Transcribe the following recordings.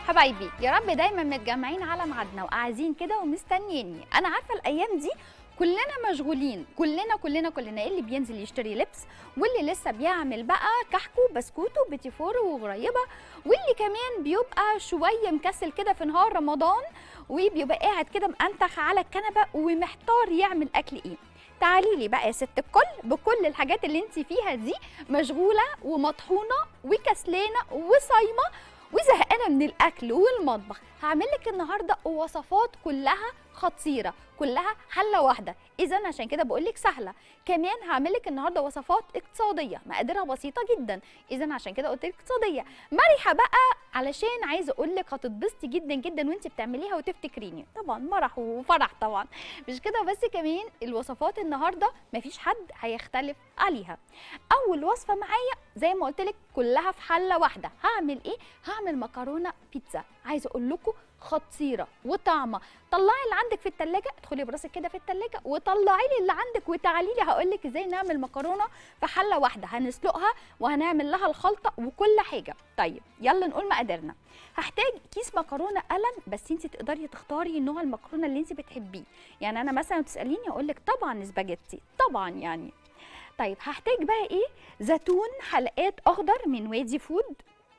حبايبي يا رب دايما متجمعين على ميعادنا وقاعدين كده ومستنيني انا عارفه الايام دي كلنا مشغولين كلنا كلنا كلنا اللي بينزل يشتري لبس واللي لسه بيعمل بقى كحكو بسكوته بتيفورو وغريبه واللي كمان بيبقى شويه مكسل كده في نهار رمضان وبيبقى قاعد كده مأنتخ على الكنبه ومحتار يعمل اكل ايه تعالي لي بقى يا ست الكل بكل الحاجات اللي انت فيها دي مشغوله ومطحونه وكسلانه وصايمه وزهقانه من الاكل والمطبخ هعمل لك النهارده وصفات كلها خطيره كلها حله واحده اذا عشان كده بقول لك سهله كمان هعمل لك النهارده وصفات اقتصاديه مقاديرها بسيطه جدا اذا عشان كده قلت لك اقتصاديه مرحه بقى علشان عايزه اقول لك هتتبسطي جدا جدا وانت بتعمليها وتفتكريني طبعا مرح وفرح طبعا مش كده بس كمان الوصفات النهارده مفيش حد هيختلف عليها اول وصفه معايا زي ما قلت لك كلها في حله واحده هعمل ايه هعمل مكرونه بيتزا عايزه اقول لكم خطيره وطعمه طلعي اللي عندك في التلاجة ادخلي براسك كده في التلاجة وطلعي لي اللي عندك وتعالي لي هقول لك ازاي نعمل مكرونه في حله واحده هنسلقها وهنعمل لها الخلطه وكل حاجه طيب يلا نقول مقاديرنا هحتاج كيس مكرونه قلم بس انت تقدري تختاري نوع المكرونه اللي انت بتحبيه يعني انا مثلا تساليني اقول لك طبعا سباجيتي طبعا يعني طيب هحتاج بقى ايه زيتون حلقات اخضر من وادي فود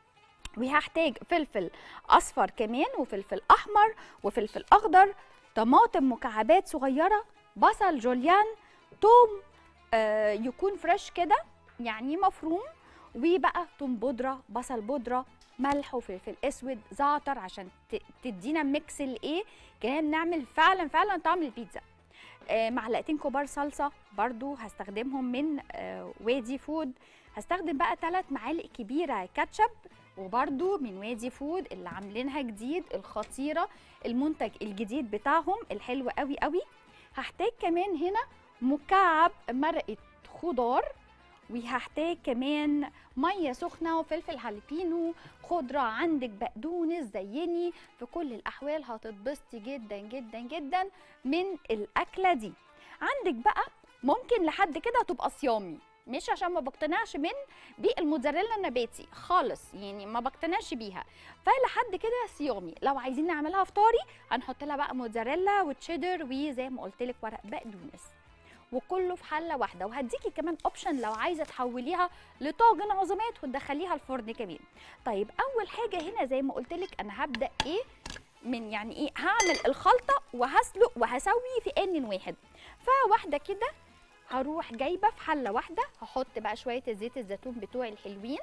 وهحتاج فلفل اصفر كمان وفلفل احمر وفلفل اخضر طماطم مكعبات صغيره بصل جوليان توم آه يكون فريش كده يعني مفروم وبقى توم بودره بصل بودره ملح وفلفل اسود زعتر عشان ت- تدينا ميكس الايه كمان نعمل فعلا فعلا طعم البيتزا آه معلقتين كبار صلصه برضو هستخدمهم من آه وادي فود هستخدم بقى ثلاث معالق كبيره كاتشب وبرده من وادي فود اللي عاملينها جديد الخطيره المنتج الجديد بتاعهم الحلو قوي قوي هحتاج كمان هنا مكعب مرقه خضار وهحتاج كمان ميه سخنه وفلفل هالبينو خضره عندك بقدونس زيني في كل الاحوال هتتبسطي جدا جدا جدا من الاكله دي عندك بقى ممكن لحد كده تبقى صيامي مش عشان ما بقتنعش من بالموتزاريلا النباتي خالص يعني ما بقتنعش بيها فلحد كده صيامي لو عايزين نعملها فطاري هنحط لها بقى موتزاريلا وتشيدر وزي ما قلت لك ورق بقدونس وكله في حله واحده وهديكي كمان اوبشن لو عايزه تحوليها لطاجن عزومات وتدخليها الفرن كمان طيب اول حاجه هنا زي ما قلت لك انا هبدا ايه من يعني ايه هعمل الخلطه وهسلق وهسوي في ان واحد فواحده كده هروح جايبه في حله واحده هحط بقى شويه زيت الزيتون بتوعي الحلوين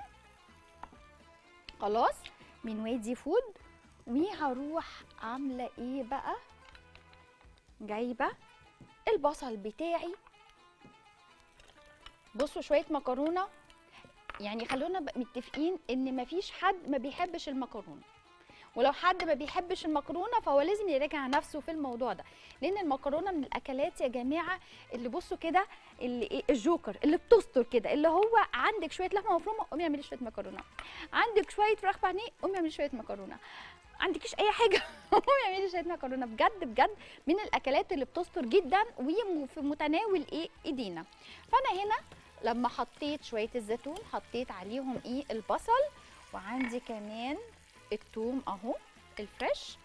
خلاص من وادي فود وهروح عامله ايه بقى جايبه البصل بتاعي بصوا شويه مكرونه يعني خلونا بقى متفقين ان مفيش حد ما بيحبش المكرونه ولو حد ما بيحبش المكرونه فهو لازم يراجع نفسه في الموضوع ده لان المكرونه من الاكلات يا جماعه اللي بصوا كده اللي ايه الجوكر اللي بتستر كده اللي هو عندك شويه لحمه مفرومه قومي اعملي شويه مكرونه عندك شويه فراخ بانيه قومي اعملي شويه مكرونه عندكيش اي حاجه قومي اعملي شويه مكرونه بجد بجد من الاكلات اللي بتستر جدا وفي متناول ايه ايدينا فانا هنا لما حطيت شويه الزيتون حطيت عليهم ايه البصل وعندي كمان الثوم اهو الفريش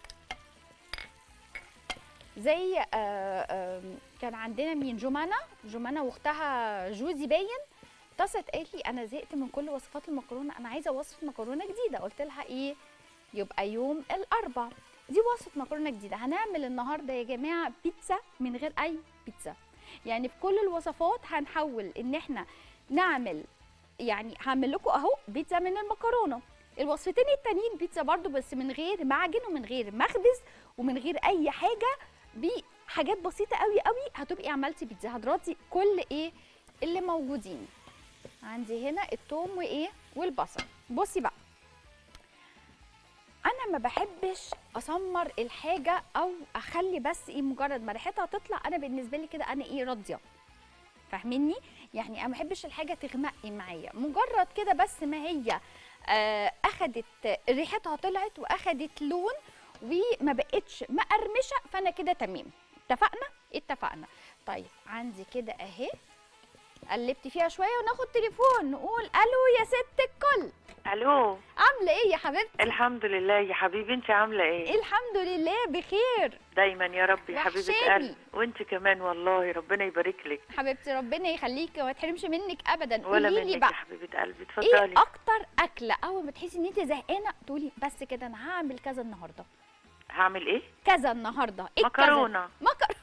زي آه آه كان عندنا مين جمانة جمانة واختها جوزي باين اتصلت قالت لي انا زهقت من كل وصفات المكرونه انا عايزه وصفه مكرونه جديده قلت لها ايه يبقى يوم الاربع دي وصفه مكرونه جديده هنعمل النهارده يا جماعه بيتزا من غير اي بيتزا يعني في كل الوصفات هنحول ان احنا نعمل يعني هعمل لكم اهو بيتزا من المكرونه الوصفتين التانيين بيتزا برضو بس من غير معجن ومن غير مخبز ومن غير اي حاجه بحاجات بسيطه قوي قوي هتبقي عملتي بيتزا هتراضي كل ايه اللي موجودين عندي هنا الثوم وايه والبصل بصي بقى انا ما بحبش اسمر الحاجه او اخلي بس ايه مجرد ما ريحتها تطلع انا بالنسبه لي كده انا ايه راضيه فاهميني يعني انا ما بحبش الحاجه تغمقي معايا مجرد كده بس ما هي آه اخدت ريحتها طلعت واخدت لون وما بقتش مقرمشه فانا كده تمام اتفقنا اتفقنا طيب عندي كده اهي قلبتي فيها شويه وناخد تليفون نقول الو يا ست الكل الو عامله ايه يا حبيبتي الحمد لله يا حبيبي انت عامله ايه الحمد لله بخير دايما يا رب يا حبيبه وحشاني. قلبي وانت كمان والله ربنا يبارك لك حبيبتي ربنا يخليكي وما تحرمش منك ابدا ولا قولي لي منك يا بقى حبيبه قلبي ايه اتفضلي اكتر اكله اول ما تحسي ان انت زهقانه تقولي بس كده انا هعمل كذا النهارده هعمل ايه كذا النهارده ايه كذا؟ مكرونه مكر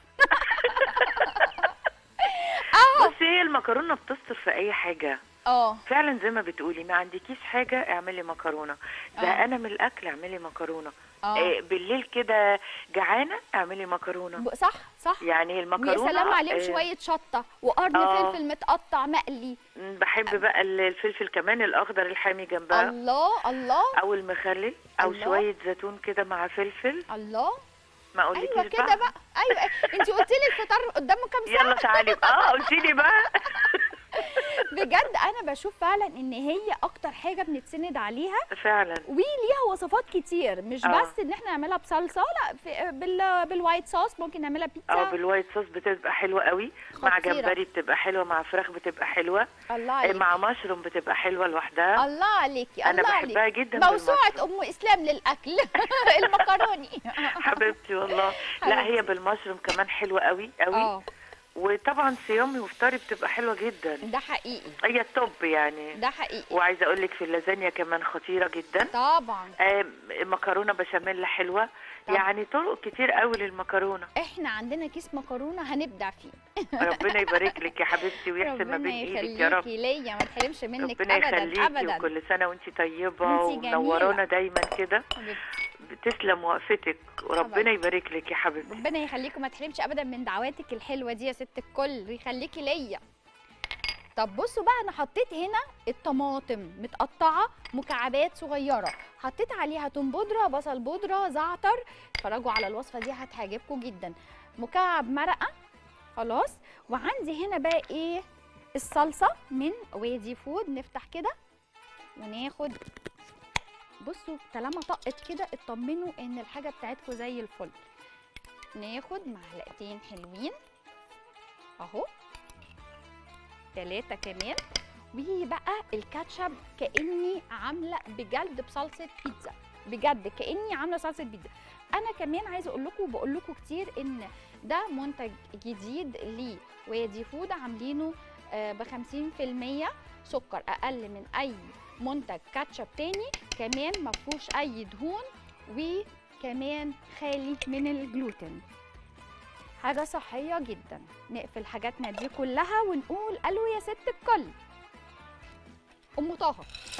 بصي هي المكرونه بتستر في اي حاجه اه فعلا زي ما بتقولي ما عندكيش حاجه اعملي مكرونه آه. زهقانه من الاكل اعملي مكرونه اه إيه بالليل كده جعانه اعملي مكرونه ب- صح صح يعني ويا المكرونه سلام عليهم إيه، شويه شطه وقرن آه. فلفل متقطع مقلي بحب بقى الفلفل كمان الاخضر الحامي جنبها الله الله او المخلل او الله. شويه زيتون كده مع فلفل الله ما اقولكيش ايوه كده بقى ايوه انت قلت لي الفطار قدامه كام ساعه يلا تعالي اه قلت لي بقى بجد انا بشوف فعلا ان هي اكتر حاجه بنتسند عليها فعلا وليها وصفات كتير مش آه. بس ان احنا نعملها بصلصه لا في بال بالوايت صوص ممكن نعملها اه بيتزا بالوايت صوص بتبقى حلوه قوي مع خطيرة. جمبري بتبقى حلوه مع فراخ بتبقى حلوه الله آه، عليك مع مشروم بتبقى حلوه لوحدها الله عليكي انا الله بحبها عليك جدا موسوعه بالمشروم. ام اسلام للاكل المكروني حبيبتي والله لا هي حبيبتي. بالمشروم كمان حلوه قوي قوي اه وطبعا صيامي وفطاري بتبقى حلوه جدا ده حقيقي هي التوب يعني ده حقيقي وعايزه اقول لك في اللازانيا كمان خطيره جدا طبعا آم، مكرونه بشاميل حلوه طبعا. يعني طرق كتير قوي للمكرونه احنا عندنا كيس مكرونه هنبدع فيه ربنا يبارك لك يا حبيبتي ويحسن ما ربنا بين ايدك يا رب يخليكي ليا ما تحرمش منك ربنا ابدا يخليكي ابدا وكل سنه وانت طيبه وانتي جميلة. ومنورانا دايما كده حبيبتي بتسلم وقفتك وربنا حبيبتي. يبارك لك يا حبيبتي ربنا يخليكي وما تحرمش ابدا من دعواتك الحلوه دي يا ست الكل ويخليكي ليا طب بصوا بقى انا حطيت هنا الطماطم متقطعه مكعبات صغيره حطيت عليها توم بودره بصل بودره زعتر اتفرجوا على الوصفه دي هتعجبكم جدا مكعب مرقه خلاص وعندي هنا بقى ايه الصلصه من وادي فود نفتح كده وناخد بصوا طالما طقت كده اطمنوا ان الحاجه بتاعتكم زي الفل ناخد معلقتين حلوين اهو تلاتة كمان وبقى الكاتشب كاني عامله بجد بصلصه بيتزا بجد كاني عامله صلصه بيتزا انا كمان عايزه اقول لكم وبقول لكم كتير ان ده منتج جديد لوادي فود عاملينه ب 50% سكر اقل من اي منتج كاتشب تاني كمان ما فيهوش اي دهون وكمان خالي من الجلوتين حاجة صحية جدا نقفل حاجاتنا دي كلها ونقول الو يا ست الكل ام طه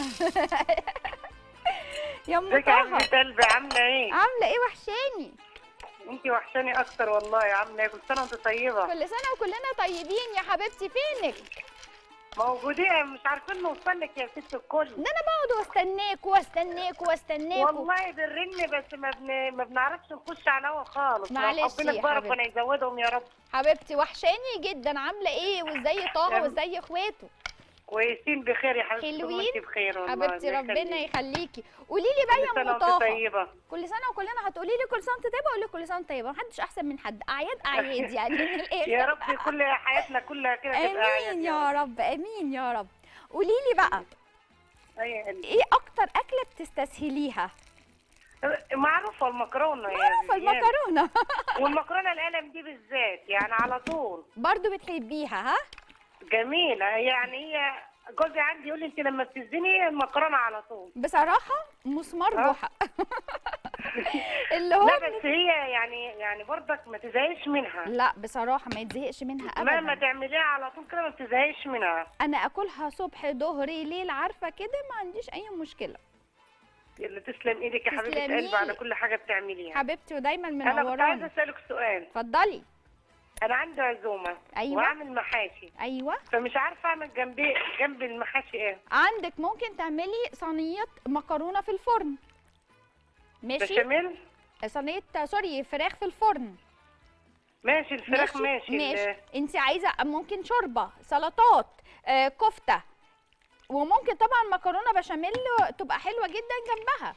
يا ام ازيك يا طه حبيبه قلبي عامله ايه؟ عاملة ايه وحشاني انت وحشاني اكتر والله عامله ايه؟ كل سنه وانت طيبه كل سنة وكلنا طيبين يا حبيبتي فينك موجودين مش عارفين نوصل لك يا ست الكل ده انا بقعد واستناكوا واستناكوا واستناكوا والله برن بس ما بن... ما بنعرفش نخش على الهوا خالص معلش ربنا يا يكبر حبيبتي. ربنا يزودهم يا رب حبيبتي وحشاني جدا عاملة ايه وازاي طه يا- وازاي اخواته كويسين بخير يا حبيبتي طول ما حلوين؟ انت بخير والله حبيبتي الله ربنا يخليك. يخليكي قولي لي بقى كل يا سنه ام وانت طه طيبه كل سنه وكلنا هتقولي لي كل سنه وانت طيبه اقول لك كل سنه وانت طيبه محدش احسن من حد اعياد اعياد يعني من الاخر يا رب كل حياتنا كلها كده تبقى امين عيال يا رب امين يا رب قولي لي بقى أي يا قلبي. ايه اكتر اكله بتستسهليها معروفه المكرونه يا معروفه زياد. المكرونه والمكرونه القلم دي بالذات يعني على طول برضو بتحبيها ها جميلة يعني هي جوزي عندي يقول لي انت لما بتزني المكرونة على طول بصراحه مسمار آه. جحا اللي هو لا بس هي يعني يعني برضك ما تزهقش منها لا بصراحه ما يتزهقش منها مهما ابدا تعمليها على طول كده ما بتزهقش منها انا اكلها صبح ظهري ليل عارفه كده ما عنديش اي مشكله اللي تسلم ايدك يا حبيبة تسلمي. قلبي على كل حاجة بتعمليها حبيبتي ودايما انا كنت عايزة منورانا اسألك سؤال اتفضلي انا عندي عزومة أيوة. واعمل محاشي ايوه فمش عارفة اعمل جنبي جنب المحاشي ايه عندك ممكن تعملي صينيه مكرونه في الفرن ماشي بشاميل صينيه سوري فراخ في الفرن ماشي الفراخ ماشي, ماشي ال- انت عايزه ممكن شوربه سلطات آه، كفته وممكن طبعا مكرونه بشاميل تبقى حلوه جدا جنبها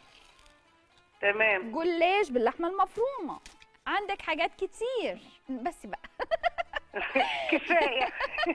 تمام جلاش باللحمه المفرومه عندك حاجات كتير بس بقى كفايه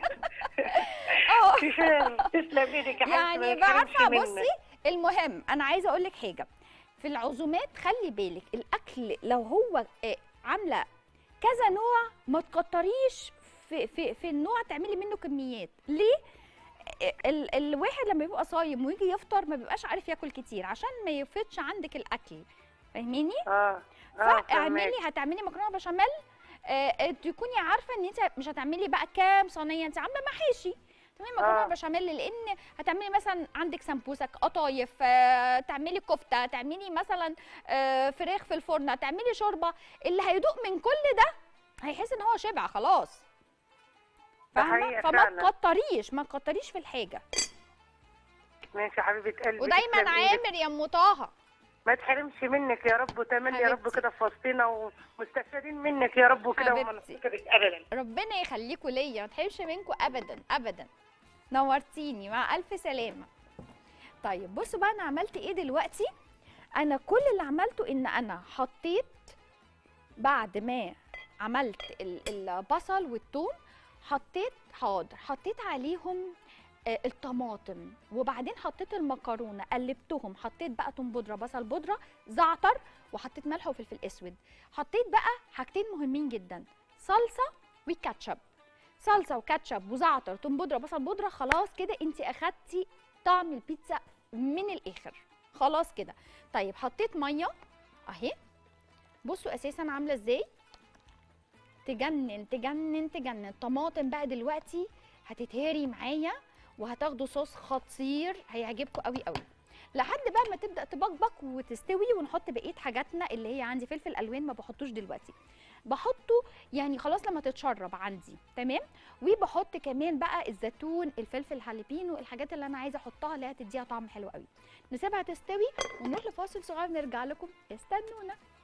اه كفايه تسلم ايدك يا حبيبتي ما يعني يتحرمش بعرفه منك. بصي المهم انا عايزه اقول لك حاجه في العزومات خلي بالك الاكل لو هو آه، عامله كذا نوع ما تكتريش في في في النوع تعملي منه كميات ليه آه، ال الواحد لما بيبقى صايم ويجي يفطر ما بيبقاش عارف ياكل كتير عشان ما يفيدش عندك الاكل فاهميني اه اه فهماك. فاعملي هتعملي مكرونه بشاميل آه، آه، تكوني عارفه ان انت مش هتعملي بقى كام صينيه انت عامله محاشي تعملي مكرونه آه. بشاميل لان هتعملي مثلا عندك سمبوسك قطايف آه، تعملي كفته تعملي مثلا آه، فراخ في الفرن تعملي شوربه اللي هيدوق من كل ده هيحس ان هو شبع خلاص ده فاهمه حقيقة فما فعلا. تكتريش ما تكتريش في الحاجه ماشي يا حبيبه قلبي ودايما تسلم إيدك. عامر يا ام طه ما تحرمش منك يا رب وتملي يا رب حبيبتي. كده في وسطنا ومستفادين منك يا رب وكده وما حبيبتي. نفتقدك ابدا ربنا يخليكوا ليا ما تحرمش منكم ابدا ابدا نورتيني مع الف سلامه طيب بصوا بقى انا عملت ايه دلوقتي انا كل اللي عملته ان انا حطيت بعد ما عملت ال- البصل والثوم حطيت حاضر حطيت عليهم آه، الطماطم وبعدين حطيت المكرونه قلبتهم حطيت بقى توم بودره بصل بودره زعتر وحطيت ملح وفلفل اسود حطيت بقى حاجتين مهمين جدا صلصه وكاتشب صلصه وكاتشب وزعتر توم بودره بصل بودره خلاص كده انت اخدتي طعم البيتزا من الاخر خلاص كده طيب حطيت ميه اهي بصوا اساسا عامله ازاي تجنن تجنن تجنن طماطم بقى دلوقتي هتتهري معايا وهتاخدوا صوص خطير هيعجبكم قوي قوي لحد بقى ما تبدا تبقبق وتستوي ونحط بقيه حاجاتنا اللي هي عندي فلفل الوان ما بحطوش دلوقتي بحطه يعني خلاص لما تتشرب عندي تمام وبحط كمان بقى الزيتون الفلفل الهالبينو الحاجات اللي انا عايزه احطها اللي هتديها طعم حلو قوي نسيبها تستوي ونروح لفاصل صغير نرجع لكم استنونا